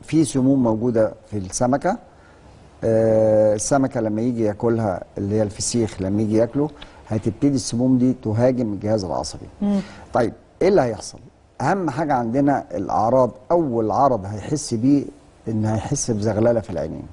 في سموم موجوده في السمكه آه، السمكه لما يجي ياكلها اللي هي الفسيخ لما يجي ياكله هتبتدي السموم دي تهاجم الجهاز العصبي طيب ايه اللي هيحصل اهم حاجه عندنا الاعراض اول عرض هيحس بيه ان هيحس بزغلله في العينين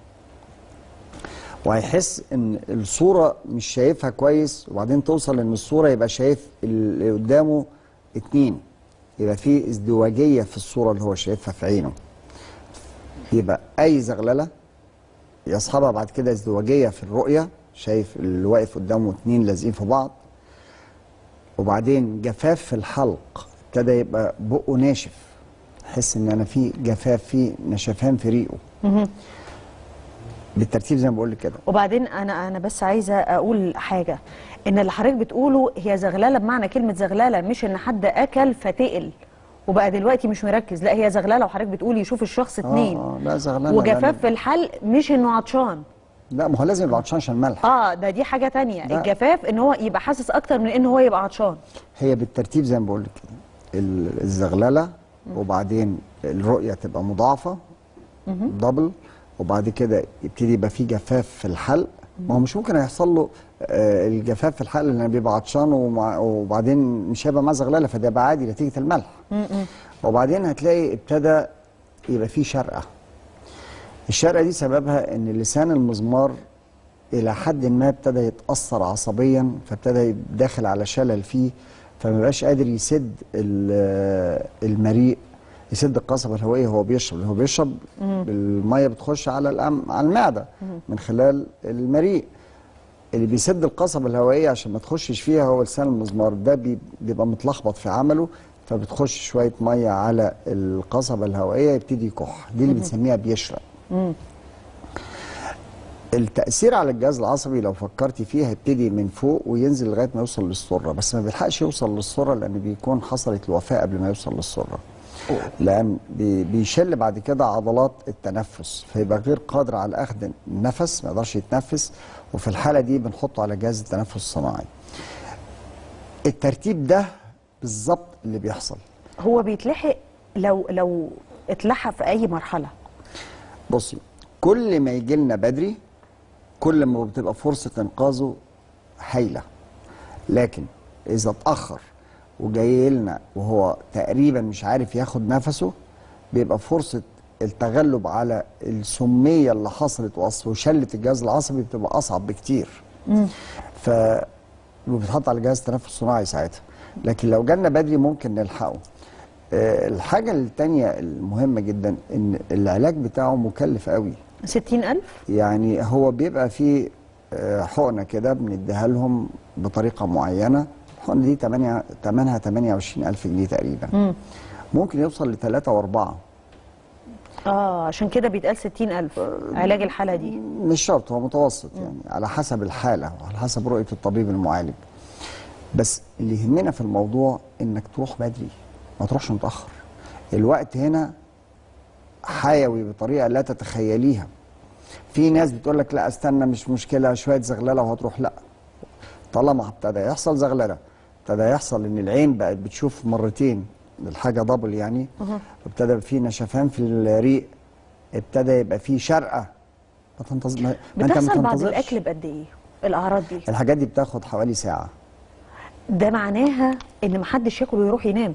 وهيحس ان الصوره مش شايفها كويس وبعدين توصل ان الصوره يبقى شايف اللي قدامه اتنين يبقى في ازدواجيه في الصوره اللي هو شايفها في عينه يبقى اي زغلله يصحبها بعد كده ازدواجيه في الرؤيه شايف اللي واقف قدامه اتنين لازقين في بعض وبعدين جفاف في الحلق ابتدى يبقى بقه ناشف حس ان انا في جفاف في نشفان في ريقه بالترتيب زي ما بقول لك كده وبعدين انا انا بس عايزه اقول حاجه ان اللي حضرتك بتقوله هي زغلله بمعنى كلمه زغلله مش ان حد اكل فتقل وبقى دلوقتي مش مركز لا هي زغلله وحضرتك بتقولي يشوف الشخص اتنين اه لا زغلله وجفاف في لا, الحلق مش انه عطشان لا ما هو لازم يبقى عطشان عشان ملح اه ده دي حاجه تانية لا. الجفاف ان هو يبقى حاسس اكتر من ان هو يبقى عطشان هي بالترتيب زي ما بقول لك كده ال- الزغلله وبعدين الرؤيه تبقى مضاعفه دبل وبعد كده يبتدي يبقى في جفاف في الحلق ما هو مش ممكن هيحصل له آه، الجفاف في الحلق لان بيبقى عطشان ومع- وبعدين مش هيبقى معاه زغلله فده يبقى عادي نتيجه الملح وبعدين هتلاقي ابتدى يبقى في شرقه الشرقه دي سببها ان لسان المزمار الى حد ما ابتدى يتاثر عصبيا فابتدى داخل على شلل فيه فما بقاش قادر يسد ال- المريء يسد القصبه الهوائيه وهو بيشرب اللي هو بيشرب الميه بتخش على الأم على المعده من خلال المريء اللي بيسد القصبه الهوائيه عشان ما تخشش فيها هو لسان المزمار ده بي- بيبقى متلخبط في عمله فبتخش شويه ميه على القصبه الهوائيه يبتدي يكح دي اللي بنسميها بيشرق التأثير على الجهاز العصبي لو فكرتي فيه هيبتدي من فوق وينزل لغاية ما يوصل للسرة بس ما بيلحقش يوصل للسرة لأن بيكون حصلت الوفاة قبل ما يوصل للسرة لأن بي- بيشل بعد كده عضلات التنفس فيبقى غير قادر على أخذ النفس ما يقدرش يتنفس وفي الحالة دي بنحطه على جهاز التنفس الصناعي الترتيب ده بالظبط اللي بيحصل هو بيتلحق لو لو اتلحق في اي مرحله بصي كل ما يجي لنا بدري كل ما بتبقى فرصة إنقاذه هايلة لكن إذا اتأخر وجاي لنا وهو تقريبا مش عارف ياخد نفسه بيبقى فرصة التغلب على السمية اللي حصلت وأص- وشلت الجهاز العصبي بتبقى أصعب بكتير ف وبيتحط على جهاز تنفس صناعي ساعتها لكن لو جالنا بدري ممكن نلحقه آه، الحاجة التانية المهمة جدا إن العلاج بتاعه مكلف قوي 60000 يعني هو بيبقى فيه آه، حقنه كده بنديها لهم بطريقه معينه الحقنه دي 8 ثمنها 28000 جنيه تقريبا ممكن يوصل لثلاثة وأربعة اه عشان كده بيتقال 60000 علاج الحاله دي مش شرط هو متوسط يعني على حسب الحالة وعلى حسب رؤية الطبيب المعالج بس اللي يهمنا في الموضوع إنك تروح بدري ما تروحش متأخر الوقت هنا حيوي بطريقة لا تتخيليها في ناس بتقول لك لا استنى مش مشكلة شوية زغللة وهتروح لا طالما ابتدى يحصل زغللة ابتدى يحصل ان العين بقت بتشوف مرتين الحاجة دبل يعني ابتدى يبقى في نشفان في الريق ابتدى يبقى في شرقة ما تنتظر ما ما انت ما بتحصل بعد تنتظرش. الاكل بقد ايه الاعراض دي الحاجات دي بتاخد حوالي ساعة ده معناها ان محدش ياكل ويروح ينام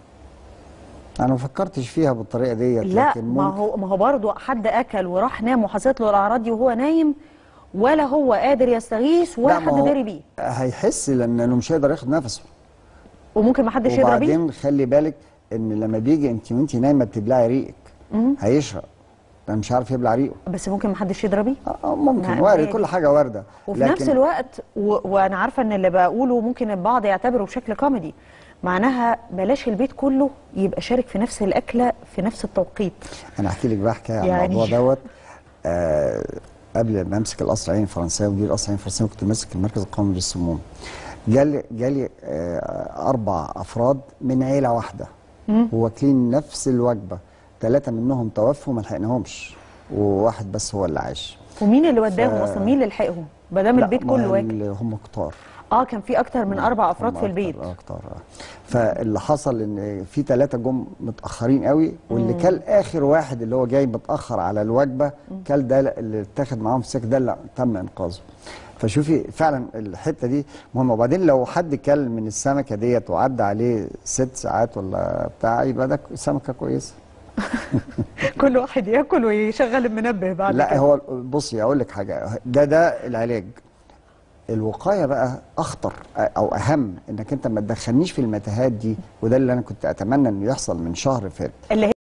انا ما فكرتش فيها بالطريقة ديت لا لكن ما ممكن هو ما هو برضه حد اكل وراح نام وحصلت له الاعراض دي وهو نايم ولا هو قادر يستغيث ولا لا، ما حد هو داري بيه هيحس لانه مش هيقدر ياخد نفسه وممكن ما حدش يضرب بيه وبعدين خلي بالك ان لما بيجي انت وانت نايمه بتبلعي ريقك هيشرق انا مش عارف يبلع ريقه بس ممكن ما حدش يضرب بيه آه، آه، ممكن نعم، وارد يعني. كل حاجه وارده وفي نفس الوقت و... وانا عارفه ان اللي بقوله ممكن البعض يعتبره بشكل كوميدي معناها بلاش البيت كله يبقى شارك في نفس الاكله في نفس التوقيت انا احكي لك بقى حكايه عن يعني- الموضوع دوت آه قبل ما امسك القصر العيني الفرنساوي مدير القصر العيني الفرنساوي كنت ماسك المركز القومي للسموم جالي جالي آه اربع افراد من عيله واحده واكلين نفس الوجبه ثلاثه منهم توفوا ما لحقناهمش وواحد بس هو اللي عاش ومين اللي وداهم اصلا مين اللي لحقهم ما دام لا، البيت ما كله واكل ال- هم كتار اه كان في اكتر من اربع افراد هم في البيت أكتر أكتر آه. فاللي حصل ان في ثلاثه جم متاخرين قوي واللي كل اخر واحد اللي هو جاي متاخر على الوجبه كل ده اللي اتاخد معاهم سك ده لا تم انقاذه فشوفي فعلا الحته دي مهمه وبعدين لو حد كل من السمكه ديت وعدى عليه ست ساعات ولا بتاع يبقى ده سمكه كويسه كل واحد ياكل ويشغل المنبه بعد لا كده هو بصي اقول لك حاجه ده ده العلاج الوقايه بقى اخطر او اهم انك انت ما تدخلنيش في المتاهات دي وده اللي انا كنت اتمنى انه يحصل من شهر فات اللي